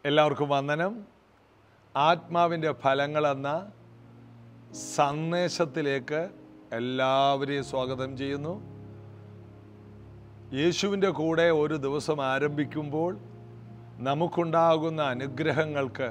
എല്ലാവർക്കും വന്ദനം ആത്മാവിൻ്റെ ഫലങ്ങളെന്ന സന്ദേശത്തിലേക്ക് എല്ലാവരെയും സ്വാഗതം ചെയ്യുന്നു യേശുവിൻ്റെ കൂടെ ഒരു ദിവസം ആരംഭിക്കുമ്പോൾ നമുക്കുണ്ടാകുന്ന അനുഗ്രഹങ്ങൾക്ക്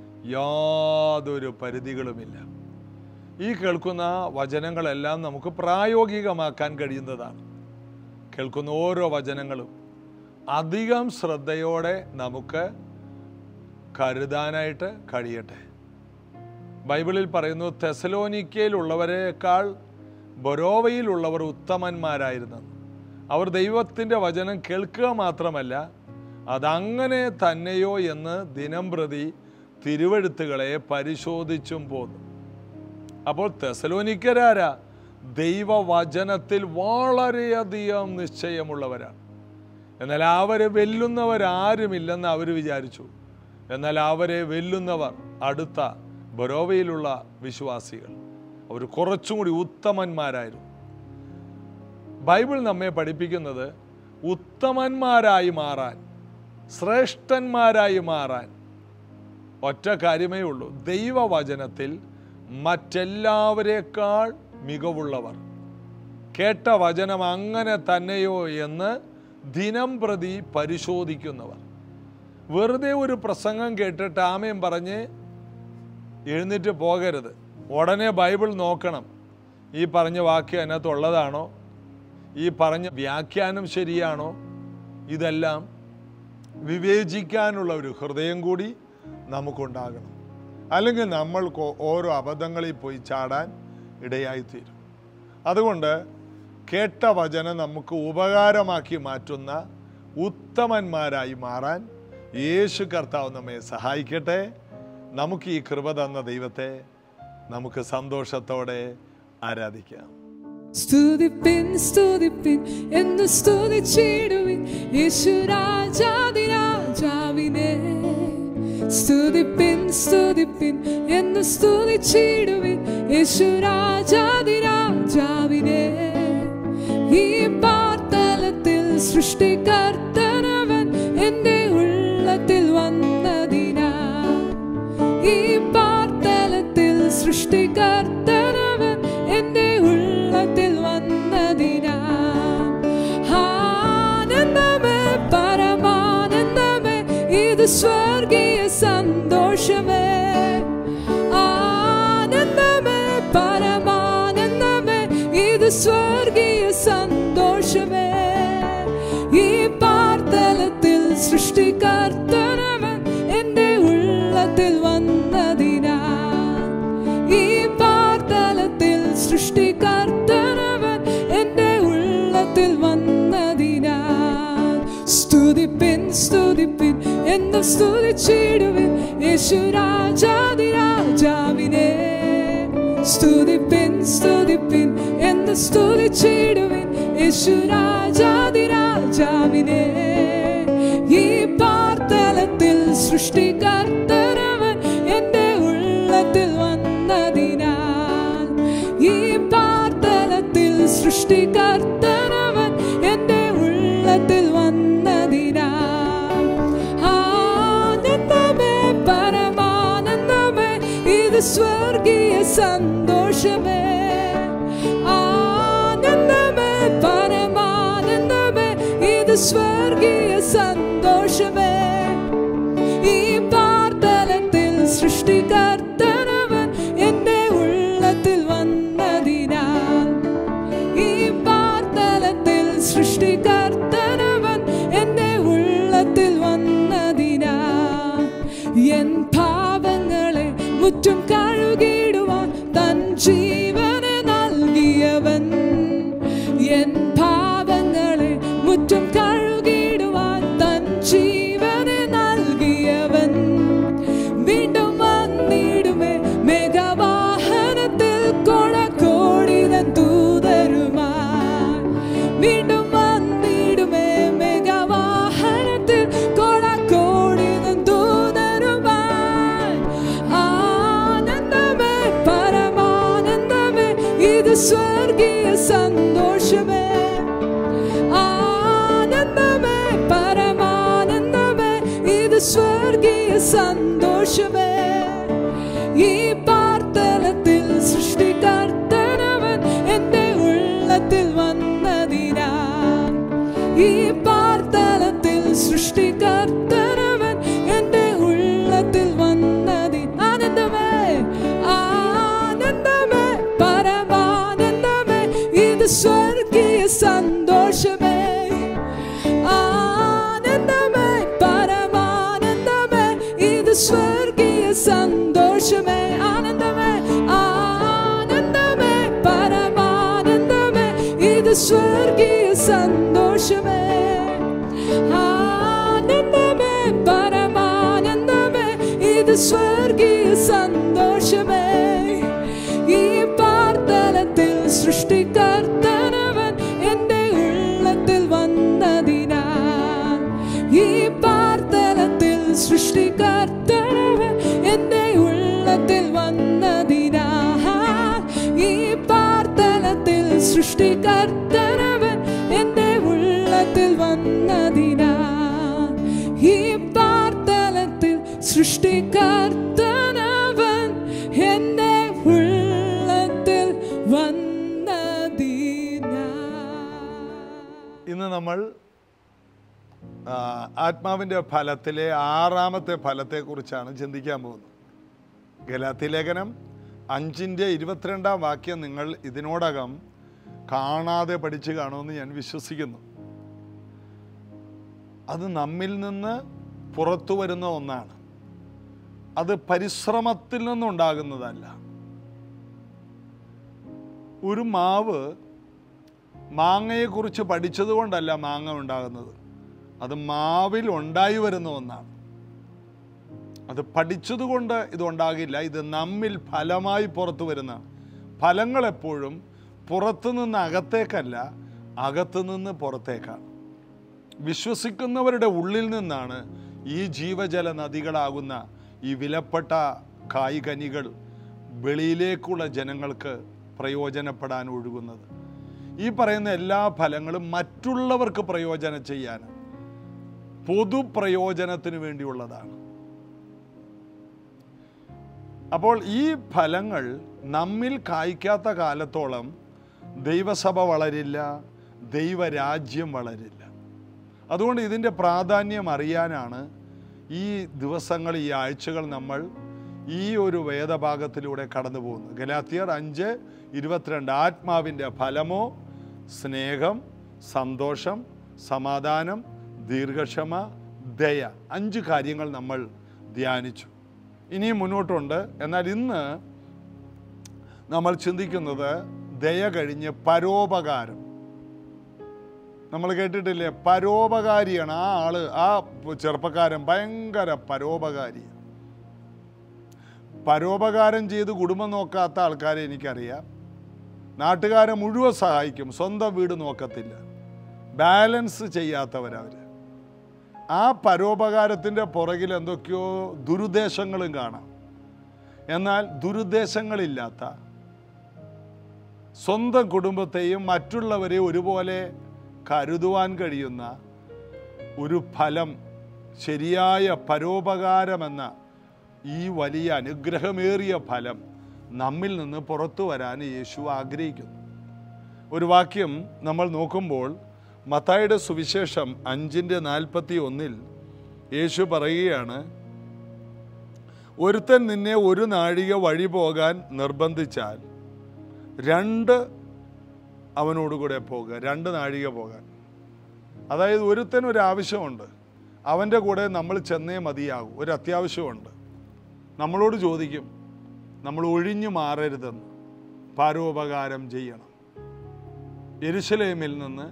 യാതൊരു പരിധികളുമില്ല ഈ കേൾക്കുന്ന വചനങ്ങളെല്ലാം നമുക്ക് പ്രായോഗികമാക്കാൻ കഴിയുന്നതാണ് കേൾക്കുന്ന ഓരോ വചനങ്ങളും അധികം ശ്രദ്ധയോടെ നമുക്ക് കരുതാനായിട്ട് കഴിയട്ടെ ബൈബിളിൽ പറയുന്നു തെസലോനിക്കയിലുള്ളവരെക്കാൾ ബൊരോവയിലുള്ളവർ ഉത്തമന്മാരായിരുന്നു അവർ ദൈവത്തിൻ്റെ വചനം കേൾക്കുക മാത്രമല്ല അതങ്ങനെ തന്നെയോ എന്ന് ദിനം പ്രതി തിരുവഴുത്തുകളെ പരിശോധിച്ചും പോന്നു അപ്പോൾ തെസലോനിക്കരാരാ ദൈവവചനത്തിൽ വളരെയധികം നിശ്ചയമുള്ളവരാണ് എന്നാൽ അവരെ വെല്ലുന്നവരാരുമില്ലെന്ന് അവർ വിചാരിച്ചു എന്നാൽ അവരെ വെല്ലുന്നവർ അടുത്ത ബൊരോവയിലുള്ള വിശ്വാസികൾ അവർ കുറച്ചും കൂടി ഉത്തമന്മാരായിരുന്നു ബൈബിൾ നമ്മെ പഠിപ്പിക്കുന്നത് ഉത്തമന്മാരായി മാറാൻ ശ്രേഷ്ഠന്മാരായി മാറാൻ ഒറ്റ കാര്യമേ ഉള്ളൂ ദൈവവചനത്തിൽ മറ്റെല്ലാവരേക്കാൾ മികവുള്ളവർ കേട്ട വചനം അങ്ങനെ തന്നെയോ എന്ന് ദിനം പ്രതി പരിശോധിക്കുന്നവർ വെറുതെ ഒരു പ്രസംഗം കേട്ടിട്ട് ആമയും പറഞ്ഞ് എഴുന്നേറ്റ് പോകരുത് ഉടനെ ബൈബിൾ നോക്കണം ഈ പറഞ്ഞ വാക്യം അതിനകത്തുള്ളതാണോ ഈ പറഞ്ഞ വ്യാഖ്യാനം ശരിയാണോ ഇതെല്ലാം വിവേചിക്കാനുള്ള ഒരു ഹൃദയം കൂടി നമുക്കുണ്ടാകണം അല്ലെങ്കിൽ നമ്മൾ കൊ- ഓരോ അബദ്ധങ്ങളിൽ പോയി ചാടാൻ ഇടയായിത്തീരും അതുകൊണ്ട് കേട്ട വചനം നമുക്ക് ഉപകാരമാക്കി മാറ്റുന്ന ഉത്തമന്മാരായി മാറാൻ യേശു കർത്താവ് നമ്മെ സഹായിക്കട്ടെ നമുക്ക് ഈ കൃപ തന്ന ദൈവത്തെ നമുക്ക് സന്തോഷത്തോടെ ആരാധിക്കാം സ്തുതിപ്പിൻ സ്തുതിപ്പിൻ എന്ന് സ്തുതിച്ചിടുവിൻ യേശു രാജാതിരാജാവിനെ സ്തുതിപ്പിൻ സ്തുതിപ്പിൻ എന്ന് സ്തുതിച്ചിടുവിൻ യേശു രാജാതിരാജാവിനെ ഈ പാർത്തലത്തിൽ സൃഷ്ടികർത്തനവൻ എൻ്റെ ഉള്ളത്തിൽ വന്നതിനാ ഈ പാർത്തലത്തിൽ സൃഷ്ടികർത്തനവൻ എൻ്റെ ഉള്ളത്തിൽ വന്നതിനാ ആനന്ദമേ പരമാനന്ദമേ ഇത് സ്വർഗീയ സന്തോഷമേ ആനന്ദമേ പരമാനന്ദമേ ഇത് സ്വർഗീയ സന്തോഷമേ ഈ പാർത്തലത്തിൽ സൃഷ്ടികർത്തനവൻ എൻ്റെ ഉള്ളത്തിൽ വന്നതിനാ ഈ പാർത്തലത്തിൽ സൃഷ്ടികർത്തനവൻ എൻ്റെ ഉള്ളത്തിൽ വന്നതിനാ സ്തുതിപ്പിൻ സ്തുതിപ്പിൻ എന്ന് സ്തുതിച്ചിടുവിൻ യേശു രാജാതിരാജാവിനെ സ്തുതിപ്പിൻ സ്തുതിപ്പിൻ എന്ന് സ്തുതിച്ചിടുവിൻ യേശു രാജാതിരാജാവിനെ ഈ പാർത്തലത്തിൽ സൃഷ്ടികർത്തനവൻ എൻ്റെ ഉള്ളത്തിൽ വന്നതിനാൽ ഈ പാർത്തലത്തിൽ സൃഷ്ടികർത്തനവൻ എൻ്റെ ഉള്ളത്തിൽ വന്നതിനാൽ ആനന്ദമേ പരമാനന്ദമേ ഇത് സ്വർഗീയ സന്തോഷമേ ആനന്ദമേ പരമാനന്ദമേ ഇത് സ്വർഗീയ സന്തോഷമേ ഈ പാർത്തലത്തിൽ സൃഷ്ടികർത്തനവൻ എൻ്റെ ഉള്ളത്തിൽ വന്നതിനാൽ ഈ പാർത്തലത്തിൽ സൃഷ്ടികർത്തനവൻ എൻ്റെ ഉള്ളത്തിൽ വന്നതിനാൽ എൻ പാപങ്ങളെ മുറ്റും കഴുകിടുവാൻ തൻ ജീവനെ നൽകിയവൻ എൻ പാപങ്ങളെ മുറ്റും കഴുകിടുവാൻ തൻ ജീവനെ നൽകിയവൻ വീണ്ടും വന്നിടുമേ മേഘവാഹനത്തിൽ കൊടക്കോടിതൻ തൂതരുമായി വീണ്ടും വന്നിടുമേ മേഘവാഹനത്തിൽ കൊടക്കോടിതൻ ദൂതരുമായി ആനന്ദമേ പരമാനന്ദമേ ഇത് സ്വർഗീയ സന്തോഷമേ ആനന്ദമേ സ്വർഗീയ സന്തോഷമേ ഈ പാർത്തലത്തിൽ സൃഷ്ടികർത്തനവൻ എന്റെ ഉള്ളത്തിൽ വന്നതിനാ ഈ പാർത്തലത്തിൽ സൃഷ്ടികർത്തനവൻ എന്റെ ഉള്ളത്തിൽ വന്നതി ആനന്ദമേ ആനന്ദമേ പരമാനന്ദമേ ഇത് സ്വർഗീയ സന്തോഷമേ ആനന്ദമേ പരമാനന്ദമേ ഇത് സ്വർഗീയ സന്തോഷമേ ആനന്ദമേ ആനന്ദമേ പരമാനന്ദമേ ഇത് സ്വർഗീയ സന്തോഷമേ ആനന്ദമേ പരമാനന്ദമേ ഇത് സ്വർഗീയ സന്തോഷമേ ഈ പാർത്തലത്തിൽ സൃഷ്ടികർത്തനവൻ എന്റെ ഉള്ളത്തിൽ വന്നതിനാൽ ഈ പാർത്തലത്തിൽ സൃഷ്ടികർത്തനവൻ എന്റെ ഉള്ളത്തിൽ വന്നതിനാൽ ഈ പാർത്തലത്തിൽ സൃഷ്ടികർത്തനവൻ എന്റെ ഉള്ളത്തിൽ വന്നതിനാൽ ഈ പാർത്തലത്തിൽ സൃഷ്ടികർത്തനവൻ എന്റെ ഉള്ളത്തിൽ വന്നതിനാൽ ഇന്ന് നമ്മൾ ആ, ആത്മാവിൻ്റെ ഫലത്തിലെ ആറാമത്തെ ഫലത്തെക്കുറിച്ചാണ് ചിന്തിക്കാൻ പോകുന്നത് ഗലാത്തി ലേഖനം അഞ്ചിൻ്റെ ഇരുപത്തിരണ്ടാം വാക്യം നിങ്ങൾ ഇതിനോടകം കാണാതെ പഠിച്ചു കാണുമെന്ന് ഞാൻ വിശ്വസിക്കുന്നു അത് നമ്മിൽ നിന്ന് പുറത്തു വരുന്ന ഒന്നാണ് അത് പരിശ്രമത്തിൽ നിന്നുണ്ടാകുന്നതല്ല ഒരു മാവ് മാങ്ങയെക്കുറിച്ച് പഠിച്ചതുകൊണ്ടല്ല മാങ്ങ ഉണ്ടാകുന്നത് അത് മാവിൽ ഉണ്ടായി വരുന്ന ഒന്നാണ് അത് പഠിച്ചതുകൊണ്ട് ഇത് ഉണ്ടാകില്ല ഇത് നമ്മിൽ ഫലമായി പുറത്തു വരുന്നതാണ് ഫലങ്ങൾ എപ്പോഴും പുറത്തു നിന്ന് അകത്തേക്കല്ല അകത്തു നിന്ന് പുറത്തേക്കാണ് വിശ്വസിക്കുന്നവരുടെ ഉള്ളിൽ നിന്നാണ് ഈ ജീവജല നദികളാകുന്ന ഈ വിലപ്പെട്ട കായ്കനികൾ വെളിയിലേക്കുള്ള ജനങ്ങൾക്ക് പ്രയോജനപ്പെടാൻ ഒഴുകുന്നത് ഈ പറയുന്ന എല്ലാ ഫലങ്ങളും മറ്റുള്ളവർക്ക് പ്രയോജനം ചെയ്യാൻ പൊതുപ്രയോജനത്തിന് വേണ്ടിയുള്ളതാണ് അപ്പോൾ ഈ ഫലങ്ങൾ നമ്മിൽ കായ്ക്കാത്ത കാലത്തോളം ദൈവസഭ വളരില്ല ദൈവരാജ്യം വളരില്ല അതുകൊണ്ട് ഇതിൻ്റെ പ്രാധാന്യം അറിയാനാണ് ഈ ദിവസങ്ങൾ ഈ ആഴ്ചകൾ നമ്മൾ ഈ ഒരു വേദഭാഗത്തിലൂടെ കടന്നു പോകുന്നത് ഗലാത്തിയർ അഞ്ച് ഇരുപത്തിരണ്ട് ആത്മാവിൻ്റെ ഫലമോ സ്നേഹം സന്തോഷം സമാധാനം ദീർഘക്ഷമ ദയ അഞ്ച് കാര്യങ്ങൾ നമ്മൾ ധ്യാനിച്ചു ഇനിയും മുന്നോട്ടുണ്ട് എന്നാൽ ഇന്ന് നമ്മൾ ചിന്തിക്കുന്നത് ദയ കഴിഞ്ഞ് പരോപകാരം നമ്മൾ കേട്ടിട്ടില്ലേ പരോപകാരിയാണ് ആ ആള് ആ ചെറുപ്പക്കാരൻ ഭയങ്കര പരോപകാരി പരോപകാരം ചെയ്ത് കുടുംബം നോക്കാത്ത ആൾക്കാരെ എനിക്കറിയാം നാട്ടുകാരെ മുഴുവൻ സഹായിക്കും സ്വന്തം വീട് നോക്കത്തില്ല ബാലൻസ് ചെയ്യാത്തവരവർ ആ പരോപകാരത്തിൻ്റെ പുറകിൽ എന്തൊക്കെയോ ദുരുദ്ദേശങ്ങളും കാണാം എന്നാൽ ദുരുദ്ദേശങ്ങളില്ലാത്ത സ്വന്തം കുടുംബത്തെയും മറ്റുള്ളവരെയും ഒരുപോലെ കരുതുവാൻ കഴിയുന്ന ഒരു ഫലം ശരിയായ പരോപകാരമെന്ന ഈ വലിയ അനുഗ്രഹമേറിയ ഫലം നമ്മിൽ നിന്ന് പുറത്തു വരാൻ യേശു ആഗ്രഹിക്കുന്നു ഒരു വാക്യം നമ്മൾ നോക്കുമ്പോൾ മത്തായുടെ സുവിശേഷം അഞ്ചിൻ്റെ നാൽപ്പത്തി ഒന്നിൽ യേശു പറയുകയാണ് ഒരുത്തൻ നിന്നെ ഒരു നാഴിക വഴി പോകാൻ നിർബന്ധിച്ചാൽ രണ്ട് അവനോടുകൂടെ പോകുക രണ്ട് നാഴിക പോകാൻ അതായത് ഒരുത്തൻ ഒരു ആവശ്യമുണ്ട് അവൻ്റെ കൂടെ നമ്മൾ ചെന്നേ മതിയാകും ഒരു അത്യാവശ്യമുണ്ട് നമ്മളോട് ചോദിക്കും നമ്മൾ ഒഴിഞ്ഞു മാറരുതെന്ന് പാരോപകാരം ചെയ്യണം എരുശലേമിൽ നിന്ന്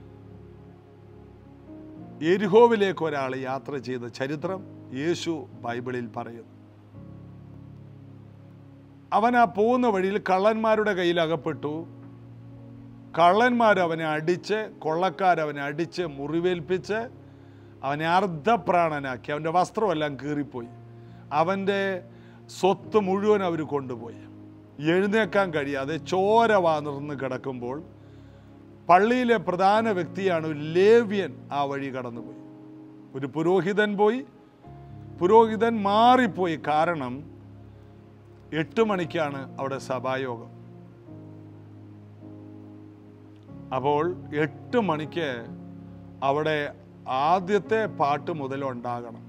എരിഹോവിലേക്ക് ഒരാൾ യാത്ര ചെയ്ത ചരിത്രം യേശു ബൈബിളിൽ പറയുന്നു അവൻ ആ പോകുന്ന വഴിയിൽ കള്ളന്മാരുടെ കയ്യിൽ അകപ്പെട്ടു കള്ളന്മാർ അവനെ അടിച്ച് കൊള്ളക്കാരവനെ അടിച്ച് മുറിവേൽപ്പിച്ച് അവനെ അർദ്ധപ്രാണനാക്കി അവൻ്റെ വസ്ത്രമെല്ലാം കീറിപ്പോയി അവൻ്റെ സ്വത്ത് മുഴുവൻ അവർ കൊണ്ടുപോയി എഴുന്നേക്കാൻ കഴിയാതെ ചോര വാർന്ന് കിടക്കുമ്പോൾ പള്ളിയിലെ പ്രധാന വ്യക്തിയാണ് ഒരു ലേവ്യൻ ആ വഴി കടന്നുപോയി ഒരു പുരോഹിതൻ പോയി പുരോഹിതൻ മാറിപ്പോയി കാരണം എട്ട് മണിക്കാണ് അവിടെ സഭായോഗം അപ്പോൾ എട്ട് മണിക്ക് അവിടെ ആദ്യത്തെ പാട്ട് മുതൽ ഉണ്ടാകണം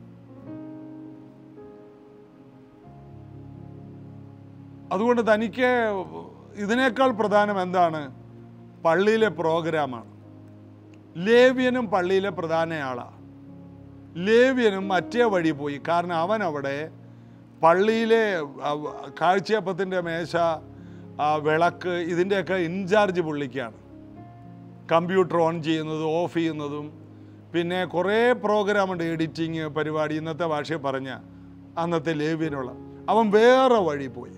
അതുകൊണ്ട് തനിക്ക് ഇതിനേക്കാൾ പ്രധാനം എന്താണ് പള്ളിയിലെ പ്രോഗ്രാമാണ് ലേവ്യനും പള്ളിയിലെ പ്രധാനയാളാണ് ലേവ്യനും മറ്റേ വഴി പോയി കാരണം അവൻ അവിടെ പള്ളിയിലെ ആ, കാഴ്ചയപ്പത്തിൻ്റെ മേശ ആ, വിളക്ക് ഇതിൻ്റെയൊക്കെ ഇൻചാർജ് പുള്ളിക്കാണ് കമ്പ്യൂട്ടർ ഓൺ ചെയ്യുന്നതും ഓഫ് ചെയ്യുന്നതും പിന്നെ കുറേ പ്രോഗ്രാമുണ്ട് എഡിറ്റിങ് പരിപാടി ഇന്നത്തെ ഭാഷയിൽ പറഞ്ഞ അന്നത്തെ ലേവ്യനുള്ള അവൻ വേറെ വഴി പോയി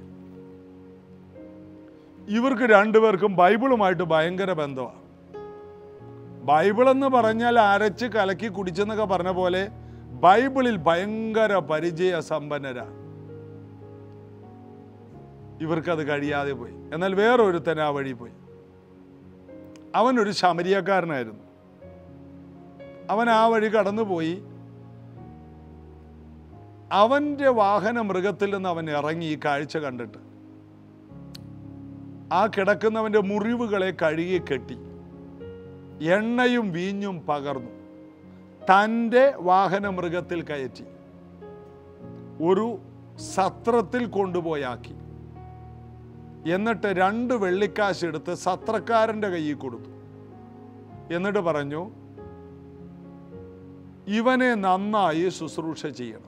ഇവർക്ക് രണ്ടുപേർക്കും ബൈബിളുമായിട്ട് ഭയങ്കര ബന്ധമാണ് ബൈബിൾ എന്ന് പറഞ്ഞാൽ അരച്ച് കലക്കി കുടിച്ചെന്നൊക്കെ പറഞ്ഞ പോലെ ബൈബിളിൽ ഭയങ്കര പരിചയ സമ്പന്നരാ ഇവർക്കത് കഴിയാതെ പോയി എന്നാൽ വേറൊരുത്തൻ ആ വഴി പോയി അവൻ ഒരു ശമരിയക്കാരനായിരുന്നു അവൻ ആ വഴി കടന്നുപോയി അവന്റെ വാഹന മൃഗത്തിൽ നിന്ന് അവൻ ഇറങ്ങി ഈ കാഴ്ച കണ്ടിട്ട് ആ കിടക്കുന്നവന്റെ മുറിവുകളെ കഴുകി കെട്ടി എണ്ണയും വീഞ്ഞും പകർന്നു തൻ്റെ വാഹന മൃഗത്തിൽ കയറ്റി ഒരു സത്രത്തിൽ കൊണ്ടുപോയാക്കി എന്നിട്ട് രണ്ട് വെള്ളിക്കാശ് എടുത്ത് സത്രക്കാരൻ്റെ കയ്യിൽ കൊടുത്തു എന്നിട്ട് പറഞ്ഞു ഇവനെ നന്നായി ശുശ്രൂഷ ചെയ്യണം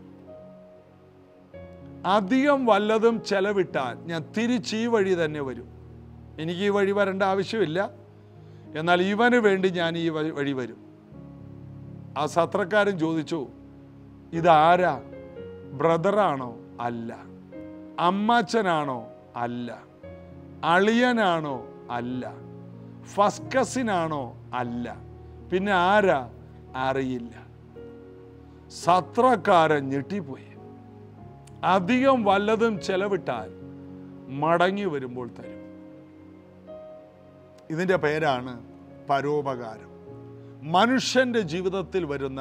അധികം വല്ലതും ചെലവിട്ടാൽ ഞാൻ തിരിച്ച് ഈ വഴി തന്നെ വരും എനിക്ക് ഈ വഴി വരേണ്ട ആവശ്യമില്ല എന്നാൽ ഇവന് വേണ്ടി ഞാൻ ഈ വഴി- വഴി വരും ആ സത്രക്കാരൻ ചോദിച്ചു ഇതാരാ ബ്രദറാണോ അല്ല അമ്മാച്ചനാണോ അല്ല അളിയനാണോ അല്ല ഫസ്കസിനാണോ അല്ല പിന്നെ ആരാ അറിയില്ല സത്രക്കാരൻ ഞെട്ടിപ്പോയി അധികം വല്ലതും ചെലവിട്ടാൽ മടങ്ങി വരുമ്പോൾ തരും ഇതിൻ്റെ പേരാണ് പരോപകാരം മനുഷ്യൻ്റെ ജീവിതത്തിൽ വരുന്ന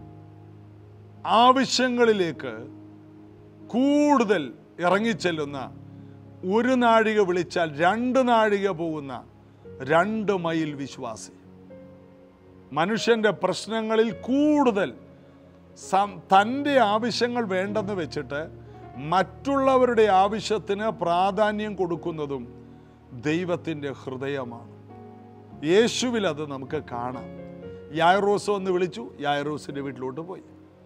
ആവശ്യങ്ങളിലേക്ക് കൂടുതൽ ഇറങ്ങിച്ചെല്ലുന്ന ഒരു നാഴിക വിളിച്ചാൽ രണ്ട് നാഴിക പോകുന്ന രണ്ട് മൈൽ വിശ്വാസി മനുഷ്യൻ്റെ പ്രശ്നങ്ങളിൽ കൂടുതൽ സം- തൻ്റെ ആവശ്യങ്ങൾ വേണ്ടെന്ന് വെച്ചിട്ട് മറ്റുള്ളവരുടെ ആവശ്യത്തിന് പ്രാധാന്യം കൊടുക്കുന്നതും ദൈവത്തിൻ്റെ ഹൃദയമാണ് യേശുവിൽ അത് നമുക്ക് കാണാം യായറോസ് ഒന്ന് വിളിച്ചു യായറോസിന്റെ വീട്ടിലോട്ട് പോയി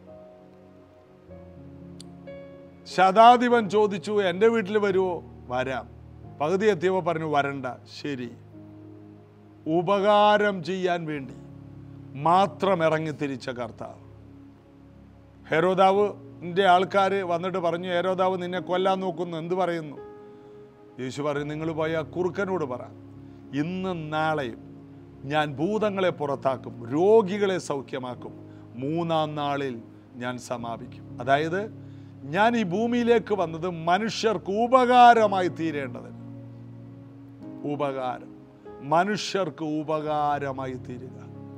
ശതാധിപൻ ചോദിച്ചു എൻ്റെ വീട്ടിൽ വരുമോ വരാം പകുതി എത്തിയപ്പോൾ പറഞ്ഞു വരണ്ട ശരി ഉപകാരം ചെയ്യാൻ വേണ്ടി മാത്രം ഇറങ്ങി തിരിച്ച കർത്താവ് ഹെരോദാവിൻ്റെ ആൾക്കാർ വന്നിട്ട് പറഞ്ഞു ഹെരോദാവ് നിന്നെ കൊല്ലാൻ നോക്കുന്നു എന്ത് പറയുന്നു യേശു പറയും നിങ്ങൾ പോയ കുറുക്കനോട് പറ ഇന്നും നാളെയും ഞാൻ ഭൂതങ്ങളെ പുറത്താക്കും രോഗികളെ സൗഖ്യമാക്കും മൂന്നാം നാളിൽ ഞാൻ സമാപിക്കും അതായത് ഞാൻ ഈ ഭൂമിയിലേക്ക് വന്നത് മനുഷ്യർക്ക് ഉപകാരമായി തീരേണ്ടതിന് ഉപകാരം മനുഷ്യർക്ക് ഉപകാരമായി തീരുക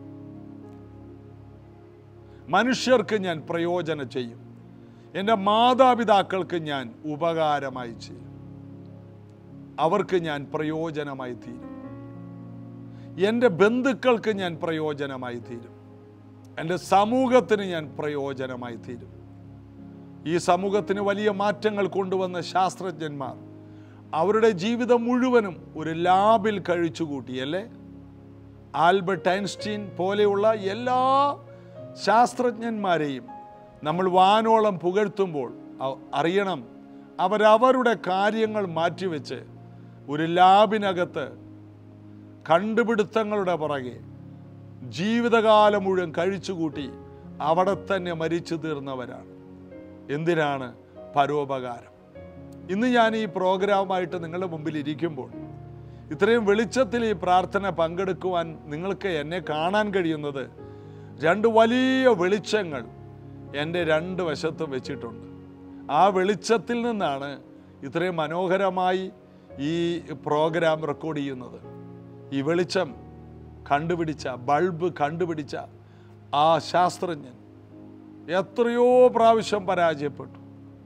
മനുഷ്യർക്ക് ഞാൻ പ്രയോജനം ചെയ്യും എൻ്റെ മാതാപിതാക്കൾക്ക് ഞാൻ ഉപകാരമായി ചെയ്യും അവർക്ക് ഞാൻ പ്രയോജനമായി തീരും എൻ്റെ ബന്ധുക്കൾക്ക് ഞാൻ പ്രയോജനമായി തീരും എൻ്റെ സമൂഹത്തിന് ഞാൻ പ്രയോജനമായി തീരും ഈ സമൂഹത്തിന് വലിയ മാറ്റങ്ങൾ കൊണ്ടുവന്ന ശാസ്ത്രജ്ഞന്മാർ അവരുടെ ജീവിതം മുഴുവനും ഒരു ലാബിൽ കഴിച്ചുകൂട്ടി അല്ലേ ആൽബർട്ട് ഐൻസ്റ്റീൻ പോലെയുള്ള എല്ലാ ശാസ്ത്രജ്ഞന്മാരെയും നമ്മൾ വാനോളം പുകഴ്ത്തുമ്പോൾ അ- അറിയണം അവരവരുടെ കാര്യങ്ങൾ മാറ്റിവെച്ച് ഒരു ലാബിനകത്ത് കണ്ടുപിടുത്തങ്ങളുടെ പുറകെ ജീവിതകാലം മുഴുവൻ കഴിച്ചുകൂട്ടി അവിടെ തന്നെ മരിച്ചു തീർന്നവരാണ് എന്തിനാണ് പരോപകാരം ഇന്ന് ഞാൻ ഈ പ്രോഗ്രാമായിട്ട് നിങ്ങളുടെ മുമ്പിൽ ഇരിക്കുമ്പോൾ ഇത്രയും വെളിച്ചത്തിൽ ഈ പ്രാർത്ഥന പങ്കെടുക്കുവാൻ നിങ്ങൾക്ക് എന്നെ കാണാൻ കഴിയുന്നത് രണ്ട് വലിയ വെളിച്ചങ്ങൾ എൻ്റെ രണ്ട് വശത്തും വെച്ചിട്ടുണ്ട് ആ വെളിച്ചത്തിൽ നിന്നാണ് ഇത്രയും മനോഹരമായി ഈ പ്രോഗ്രാം റെക്കോർഡ് ചെയ്യുന്നത് ഈ വെളിച്ചം കണ്ടുപിടിച്ച ബൾബ് കണ്ടുപിടിച്ച ആ ശാസ്ത്രജ്ഞൻ എത്രയോ പ്രാവശ്യം പരാജയപ്പെട്ടു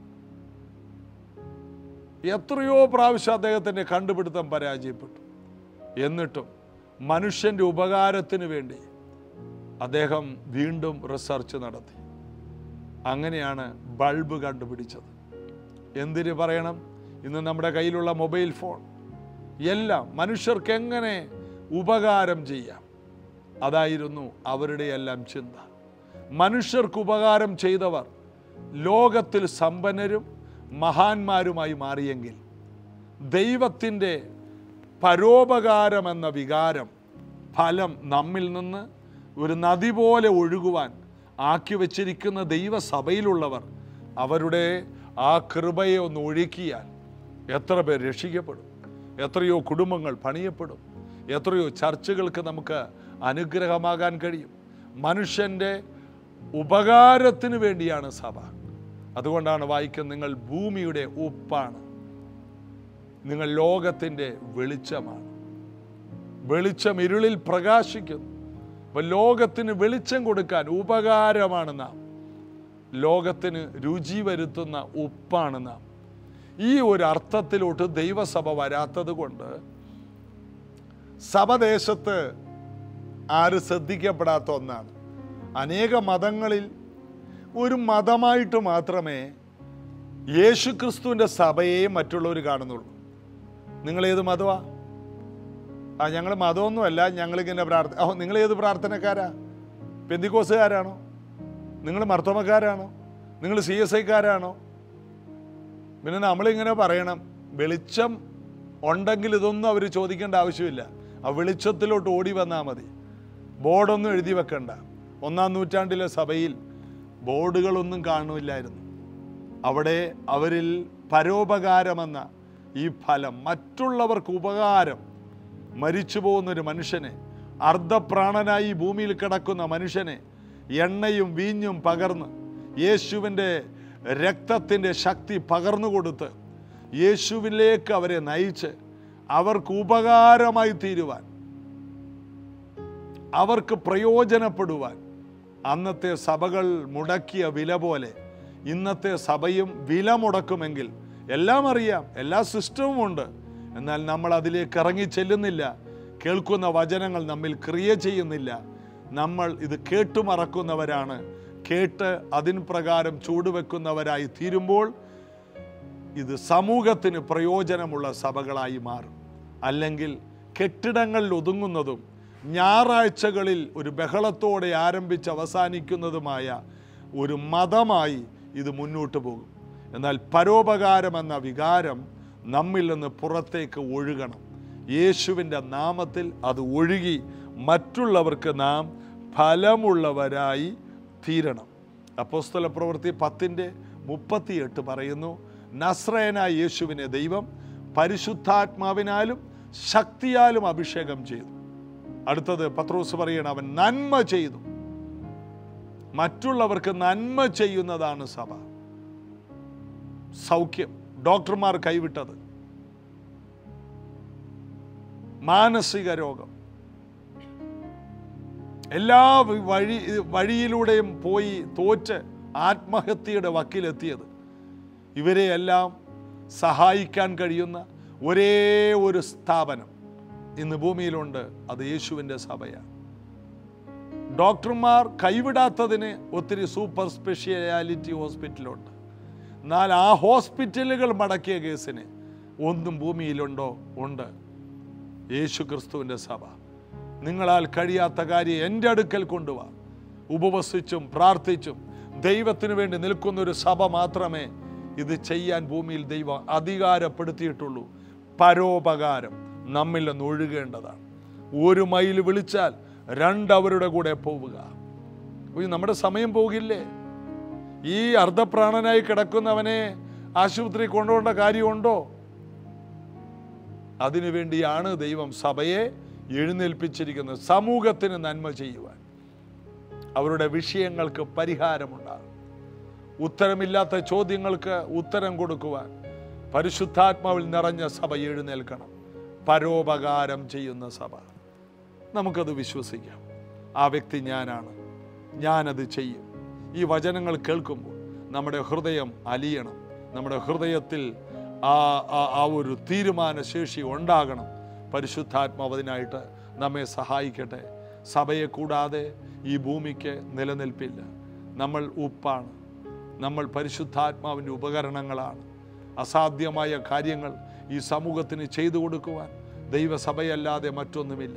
എത്രയോ പ്രാവശ്യം അദ്ദേഹത്തിൻ്റെ കണ്ടുപിടുത്തം പരാജയപ്പെട്ടു എന്നിട്ടും മനുഷ്യൻ്റെ ഉപകാരത്തിന് വേണ്ടി അദ്ദേഹം വീണ്ടും റിസർച്ച് നടത്തി അങ്ങനെയാണ് ബൾബ് കണ്ടുപിടിച്ചത് എന്തിന് പറയണം ഇന്ന് നമ്മുടെ കയ്യിലുള്ള മൊബൈൽ ഫോൺ എല്ലാം മനുഷ്യർക്ക് എങ്ങനെ ഉപകാരം ചെയ്യാം അതായിരുന്നു അവരുടെ എല്ലാം ചിന്ത മനുഷ്യർക്ക് ഉപകാരം ചെയ്തവർ ലോകത്തിൽ സമ്പന്നരും മഹാന്മാരുമായി മാറിയെങ്കിൽ ദൈവത്തിൻ്റെ പരോപകാരമെന്ന വികാരം ഫലം നമ്മിൽ നിന്ന് ഒരു നദി പോലെ ഒഴുകുവാൻ ആക്കി വച്ചിരിക്കുന്ന ദൈവസഭയിലുള്ളവർ അവരുടെ ആ കൃപയെ ഒന്ന് ഒഴുക്കിയാൽ എത്ര പേർ രക്ഷിക്കപ്പെടും എത്രയോ കുടുംബങ്ങൾ പണിയപ്പെടും എത്രയോ ചർച്ചകൾക്ക് നമുക്ക് അനുഗ്രഹമാകാൻ കഴിയും മനുഷ്യൻ്റെ ഉപകാരത്തിന് വേണ്ടിയാണ് സഭ അതുകൊണ്ടാണ് വായിക്കുന്നത് നിങ്ങൾ ഭൂമിയുടെ ഉപ്പാണ് നിങ്ങൾ ലോകത്തിൻ്റെ വെളിച്ചമാണ് വെളിച്ചം ഇരുളിൽ പ്രകാശിക്കുന്നു അപ്പൊ ലോകത്തിന് വെളിച്ചം കൊടുക്കാൻ ഉപകാരമാണ് നാം ലോകത്തിന് രുചി വരുത്തുന്ന ഉപ്പാണ് നാം ഈ ഒരു അർത്ഥത്തിലോട്ട് ദൈവസഭ വരാത്തത് കൊണ്ട് സഭദേശത്ത് ആര് ശ്രദ്ധിക്കപ്പെടാത്ത ഒന്നാണ് അനേക മതങ്ങളിൽ ഒരു മതമായിട്ട് മാത്രമേ യേശുക്രിസ്തുവിൻ്റെ സഭയെ മറ്റുള്ളവർ കാണുന്നുള്ളൂ നിങ്ങൾ ഏത് മതമാ ആ ഞങ്ങൾ മതമൊന്നുമല്ല ഞങ്ങളിങ്ങനെ പ്രാർത്ഥന ഓ നിങ്ങൾ ഏത് പ്രാർത്ഥനക്കാരാ പെന്തിക്കോസുകാരാണോ നിങ്ങൾ മർത്തോമക്കാരാണോ നിങ്ങൾ സി എസ് ഐക്കാരാണോ പിന്നെ നമ്മളിങ്ങനെ പറയണം വെളിച്ചം ഉണ്ടെങ്കിൽ ഇതൊന്നും അവർ ചോദിക്കേണ്ട ആവശ്യമില്ല ആ വെളിച്ചത്തിലോട്ട് ഓടി വന്നാൽ മതി ബോർഡൊന്നും എഴുതി വെക്കണ്ട ഒന്നാം നൂറ്റാണ്ടിലെ സഭയിൽ ബോർഡുകളൊന്നും കാണില്ലായിരുന്നു അവിടെ അവരിൽ പരോപകാരമെന്ന ഈ ഫലം മറ്റുള്ളവർക്ക് ഉപകാരം മരിച്ചു പോകുന്നൊരു മനുഷ്യനെ അർദ്ധപ്രാണനായി ഈ ഭൂമിയിൽ കിടക്കുന്ന മനുഷ്യനെ എണ്ണയും വീഞ്ഞും പകർന്ന് യേശുവിൻ്റെ രക്തത്തിൻ്റെ ശക്തി പകർന്നു കൊടുത്ത് യേശുവിലേക്ക് അവരെ നയിച്ച് അവർക്ക് ഉപകാരമായി തീരുവാൻ അവർക്ക് പ്രയോജനപ്പെടുവാൻ അന്നത്തെ സഭകൾ മുടക്കിയ വില പോലെ ഇന്നത്തെ സഭയും വില മുടക്കുമെങ്കിൽ എല്ലാം അറിയാം എല്ലാ സിസ്റ്റവും ഉണ്ട് എന്നാൽ നമ്മൾ അതിലേക്ക് ഇറങ്ങി ചെല്ലുന്നില്ല കേൾക്കുന്ന വചനങ്ങൾ നമ്മിൽ ക്രിയ ചെയ്യുന്നില്ല നമ്മൾ ഇത് കേട്ടുമറക്കുന്നവരാണ് കേട്ട് അതിന് പ്രകാരം ചൂടുവെക്കുന്നവരായി തീരുമ്പോൾ ഇത് സമൂഹത്തിന് പ്രയോജനമുള്ള സഭകളായി മാറും അല്ലെങ്കിൽ കെട്ടിടങ്ങളിൽ ഒതുങ്ങുന്നതും ഞായറാഴ്ചകളിൽ ഒരു ബഹളത്തോടെ ആരംഭിച്ച് അവസാനിക്കുന്നതുമായ ഒരു മതമായി ഇത് മുന്നോട്ട് പോകും എന്നാൽ പരോപകാരം എന്ന വികാരം നമ്മിൽ നിന്ന് പുറത്തേക്ക് ഒഴുകണം യേശുവിൻ്റെ നാമത്തിൽ അത് ഒഴുകി മറ്റുള്ളവർക്ക് നാം ഫലമുള്ളവരായി തീരണം അപ്പോസ്തല പ്രവൃത്തി പത്തിൻ്റെ മുപ്പത്തിയെട്ട് പറയുന്നു നസ്രയനായ യേശുവിനെ ദൈവം പരിശുദ്ധാത്മാവിനാലും ശക്തിയാലും അഭിഷേകം ചെയ്തു അടുത്തത് പത്രോസ് പറയണം അവൻ നന്മ ചെയ്തു മറ്റുള്ളവർക്ക് നന്മ ചെയ്യുന്നതാണ് സഭ സൗഖ്യം ഡോക്ടർമാർ കൈവിട്ടത് മാനസിക രോഗം എല്ലാ വഴി വഴിയിലൂടെയും പോയി തോറ്റ് ആത്മഹത്യയുടെ വക്കിലെത്തിയത് ഇവരെയെല്ലാം സഹായിക്കാൻ കഴിയുന്ന ഒരേ ഒരു സ്ഥാപനം ഇന്ന് ഭൂമിയിലുണ്ട് അത് യേശുവിൻ്റെ സഭയാണ് ഡോക്ടർമാർ കൈവിടാത്തതിന് ഒത്തിരി സൂപ്പർ സ്പെഷ്യാലിറ്റി ഹോസ്പിറ്റലുണ്ട് എന്നാൽ ആ ഹോസ്പിറ്റലുകൾ മടക്കിയ കേസിന് ഒന്നും ഭൂമിയിലുണ്ടോ ഉണ്ട് യേശു ക്രിസ്തുവിൻ്റെ സഭ നിങ്ങളാൽ കഴിയാത്ത കാര്യം എൻ്റെ അടുക്കൽ കൊണ്ടുവാ ഉപവസിച്ചും പ്രാർത്ഥിച്ചും ദൈവത്തിനു വേണ്ടി നിൽക്കുന്ന ഒരു സഭ മാത്രമേ ഇത് ചെയ്യാൻ ഭൂമിയിൽ ദൈവം അധികാരപ്പെടുത്തിയിട്ടുള്ളൂ പരോപകാരം നമ്മിൽ നിന്ന് ഒഴുകേണ്ടതാണ് ഒരു മൈൽ വിളിച്ചാൽ രണ്ടവരുടെ കൂടെ പോവുക ഉയ്യ്, നമ്മുടെ സമയം പോകില്ലേ ഈ അർദ്ധപ്രാണനായി കിടക്കുന്നവനെ ആശുപത്രി കൊണ്ടുപോകേണ്ട കാര്യമുണ്ടോ അതിനുവേണ്ടിയാണ് ദൈവം സഭയെ എഴുന്നേൽപ്പിച്ചിരിക്കുന്നത് സമൂഹത്തിന് നന്മ ചെയ്യുവാൻ അവരുടെ വിഷയങ്ങൾക്ക് പരിഹാരമുണ്ടാകും ഉത്തരമില്ലാത്ത ചോദ്യങ്ങൾക്ക് ഉത്തരം കൊടുക്കുവാൻ പരിശുദ്ധാത്മാവിൽ നിറഞ്ഞ സഭ എഴുന്നേൽക്കണം പരോപകാരം ചെയ്യുന്ന സഭ നമുക്കത് വിശ്വസിക്കാം ആ വ്യക്തി ഞാനാണ് ഞാനത് ചെയ്യും ഈ വചനങ്ങൾ കേൾക്കുമ്പോൾ നമ്മുടെ ഹൃദയം അലിയണം നമ്മുടെ ഹൃദയത്തിൽ ആ ആ- ആ ഒരു തീരുമാന ശേഷി ഉണ്ടാകണം പരിശുദ്ധാത്മാവ് അതിനായിട്ട് നമ്മെ സഹായിക്കട്ടെ സഭയെ കൂടാതെ ഈ ഭൂമിക്ക് നിലനിൽപ്പില്ല നമ്മൾ ഉപ്പാണ് നമ്മൾ പരിശുദ്ധാത്മാവിൻ്റെ ഉപകരണങ്ങളാണ് അസാധ്യമായ കാര്യങ്ങൾ ഈ സമൂഹത്തിന് ചെയ്തു കൊടുക്കുവാൻ ദൈവസഭയല്ലാതെ മറ്റൊന്നുമില്ല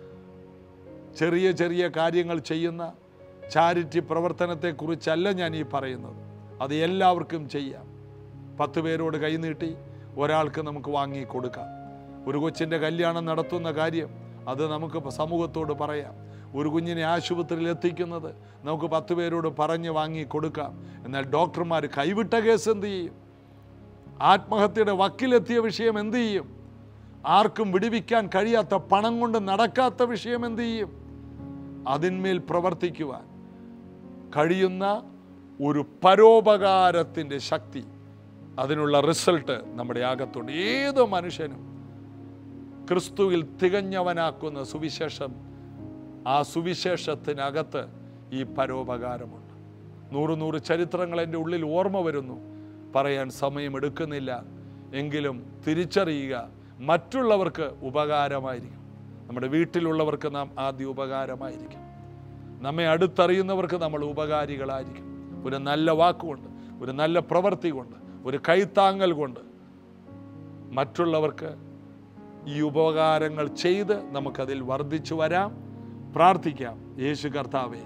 ചെറിയ ചെറിയ കാര്യങ്ങൾ ചെയ്യുന്ന ചാരിറ്റി പ്രവർത്തനത്തെക്കുറിച്ചല്ല ഞാൻ ഈ പറയുന്നത് അത് എല്ലാവർക്കും ചെയ്യാം പത്ത് പേരോട് കൈനീട്ടി ഒരാൾക്ക് നമുക്ക് വാങ്ങി കൊടുക്കാം ഒരു കൊച്ചിൻ്റെ കല്യാണം നടത്തുന്ന കാര്യം അത് നമുക്ക് സമൂഹത്തോട് പറയാം ഒരു കുഞ്ഞിനെ ആശുപത്രിയിൽ എത്തിക്കുന്നത് നമുക്ക് പത്ത് പേരോട് പറഞ്ഞ് വാങ്ങി കൊടുക്കാം എന്നാൽ ഡോക്ടർമാർ കൈവിട്ട കേസ് എന്ത് ചെയ്യും ആത്മഹത്യയുടെ വക്കിലെത്തിയ വിഷയം എന്ത് ചെയ്യും ആർക്കും വിടുവിക്കാൻ കഴിയാത്ത പണം കൊണ്ട് നടക്കാത്ത വിഷയം എന്ത് ചെയ്യും അതിന്മേൽ പ്രവർത്തിക്കുവാൻ കഴിയുന്ന ഒരു പരോപകാരത്തിൻ്റെ ശക്തി അതിനുള്ള റിസൾട്ട് നമ്മുടെ അകത്തുണ്ട് ഏത് മനുഷ്യനും ക്രിസ്തുവിൽ തികഞ്ഞവനാക്കുന്ന സുവിശേഷം ആ സുവിശേഷത്തിനകത്ത് ഈ പരോപകാരമുണ്ട് നൂറ് നൂറ് ചരിത്രങ്ങൾ എൻ്റെ ഉള്ളിൽ ഓർമ്മ വരുന്നു പറയാൻ സമയമെടുക്കുന്നില്ല എങ്കിലും തിരിച്ചറിയുക മറ്റുള്ളവർക്ക് ഉപകാരമായിരിക്കും നമ്മുടെ വീട്ടിലുള്ളവർക്ക് നാം ആദ്യ ഉപകാരമായിരിക്കും നമ്മെ അടുത്തറിയുന്നവർക്ക് നമ്മൾ ഉപകാരികളായിരിക്കും ഒരു നല്ല വാക്കുകൊണ്ട് ഒരു നല്ല പ്രവൃത്തി കൊണ്ട് ഒരു കൈത്താങ്ങൽ കൊണ്ട് മറ്റുള്ളവർക്ക് ഈ ഉപകാരങ്ങൾ ചെയ്ത് നമുക്കതിൽ വർദ്ധിച്ചു വരാം പ്രാർത്ഥിക്കാം യേശു കർത്താവേ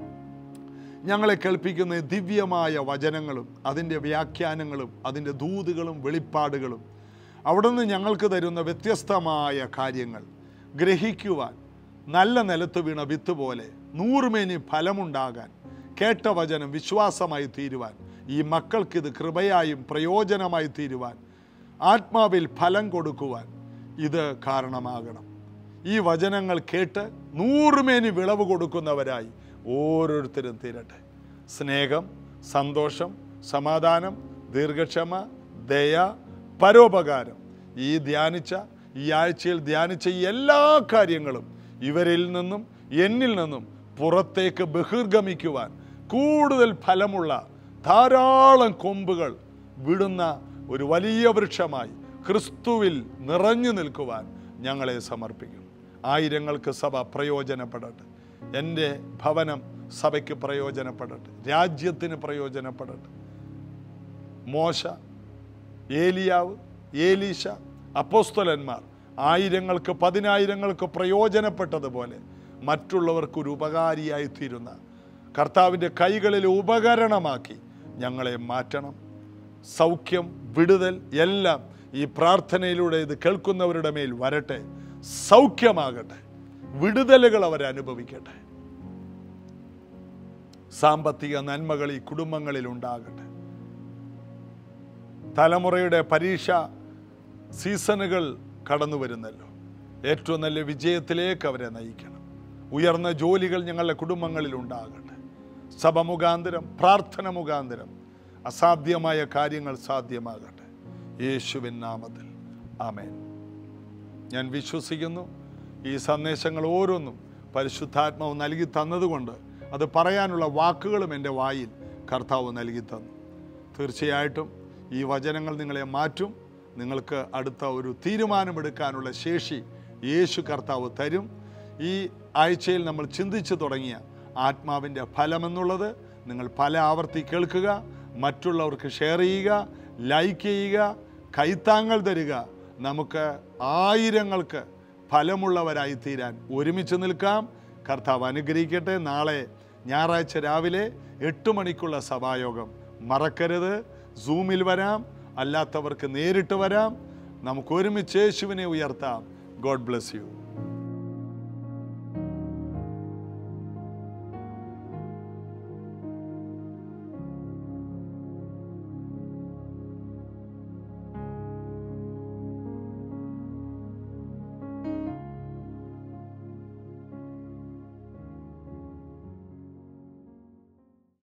ഞങ്ങളെ കേൾപ്പിക്കുന്ന ദിവ്യമായ വചനങ്ങളും അതിൻ്റെ വ്യാഖ്യാനങ്ങളും അതിൻ്റെ ദൂതുകളും വെളിപ്പാടുകളും അവിടുന്ന് ഞങ്ങൾക്ക് തരുന്ന വ്യത്യസ്തമായ കാര്യങ്ങൾ ഗ്രഹിക്കുവാൻ നല്ല നിലത്ത് വീണ വിത്ത് പോലെ നൂറുമേനി ഫലമുണ്ടാകാൻ കേട്ട വചനം വിശ്വാസമായി തീരുവാൻ ഈ മക്കൾക്കിത് കൃപയായും പ്രയോജനമായി തീരുവാൻ ആത്മാവിൽ ഫലം കൊടുക്കുവാൻ ഇത് കാരണമാകണം ഈ വചനങ്ങൾ കേട്ട് നൂറുമേനി വിളവ് കൊടുക്കുന്നവരായി ഓരോരുത്തരും തീരട്ടെ സ്നേഹം സന്തോഷം സമാധാനം ദീർഘക്ഷമ ദയ പരോപകാരം ഈ ധ്യാനിച്ച ഈ ആഴ്ചയിൽ ധ്യാനിച്ച ഈ എല്ലാ കാര്യങ്ങളും ഇവരിൽ നിന്നും എന്നിൽ നിന്നും പുറത്തേക്ക് ബഹിർഗമിക്കുവാൻ കൂടുതൽ ഫലമുള്ള ധാരാളം കൊമ്പുകൾ വിടുന്ന ഒരു വലിയ വൃക്ഷമായി ക്രിസ്തുവിൽ നിറഞ്ഞു നിൽക്കുവാൻ ഞങ്ങളെ സമർപ്പിക്കും ആയിരങ്ങൾക്ക് സഭ പ്രയോജനപ്പെടട്ടെ എൻ്റെ ഭവനം സഭയ്ക്ക് പ്രയോജനപ്പെടട്ടെ രാജ്യത്തിന് പ്രയോജനപ്പെടട്ടെ മോശ ഏലിയാവ് ഏലീശ അപ്പോസ്തലന്മാർ ആയിരങ്ങൾക്ക് പതിനായിരങ്ങൾക്ക് പ്രയോജനപ്പെട്ടതുപോലെ മറ്റുള്ളവർക്ക് ഒരു ഉപകാരിയായി തീരുന്ന കർത്താവിൻ്റെ കൈകളിൽ ഉപകരണമാക്കി ഞങ്ങളെ മാറ്റണം സൗഖ്യം വിടുതൽ എല്ലാം ഈ പ്രാർത്ഥനയിലൂടെ ഇത് കേൾക്കുന്നവരുടെ മേൽ വരട്ടെ സൗഖ്യമാകട്ടെ വിടുതലുകൾ അവർ അനുഭവിക്കട്ടെ സാമ്പത്തിക നന്മകൾ ഈ കുടുംബങ്ങളിൽ ഉണ്ടാകട്ടെ തലമുറയുടെ പരീക്ഷ സീസണുകൾ കടന്നു വരുന്നല്ലോ ഏറ്റവും നല്ല വിജയത്തിലേക്ക് അവരെ നയിക്കണം ഉയർന്ന ജോലികൾ ഞങ്ങളുടെ കുടുംബങ്ങളിൽ ഉണ്ടാകട്ടെ സഭ മുഖാന്തരം പ്രാർത്ഥന മുഖാന്തരം അസാധ്യമായ കാര്യങ്ങൾ സാധ്യമാകട്ടെ യേശുവിൻ നാമത്തിൽ ആമേൻ ഞാൻ വിശ്വസിക്കുന്നു ഈ സന്ദേശങ്ങൾ ഓരോന്നും പരിശുദ്ധാത്മാവ് നൽകി തന്നതുകൊണ്ട് അത് പറയാനുള്ള വാക്കുകളും എൻ്റെ വായിൽ കർത്താവ് നൽകി തന്നു തീർച്ചയായിട്ടും ഈ വചനങ്ങൾ നിങ്ങളെ മാറ്റും നിങ്ങൾക്ക് അടുത്ത ഒരു തീരുമാനമെടുക്കാനുള്ള ശേഷി യേശു കർത്താവ് തരും ഈ ആഴ്ചയിൽ നമ്മൾ ചിന്തിച്ചു തുടങ്ങിയ ആത്മാവിൻ്റെ ഫലമെന്നുള്ളത് നിങ്ങൾ പല ആവർത്തി കേൾക്കുക മറ്റുള്ളവർക്ക് ഷെയർ ചെയ്യുക ലൈക്ക് ചെയ്യുക കൈത്താങ്ങൾ തരിക നമുക്ക് ആയിരങ്ങൾക്ക് ഫലമുള്ളവരായി തീരാൻ ഒരുമിച്ച് നിൽക്കാം കർത്താവ് അനുഗ്രഹിക്കട്ടെ നാളെ ഞായറാഴ്ച രാവിലെ എട്ട് മണിക്കുള്ള സഭായോഗം മറക്കരുത് സൂമിൽ വരാം അല്ലാത്തവർക്ക് നേരിട്ട് വരാം നമുക്ക് ഒരുമിച്ച് യേശുവിനെ ഉയർത്താം ഗോഡ് ബ്ലെസ് യു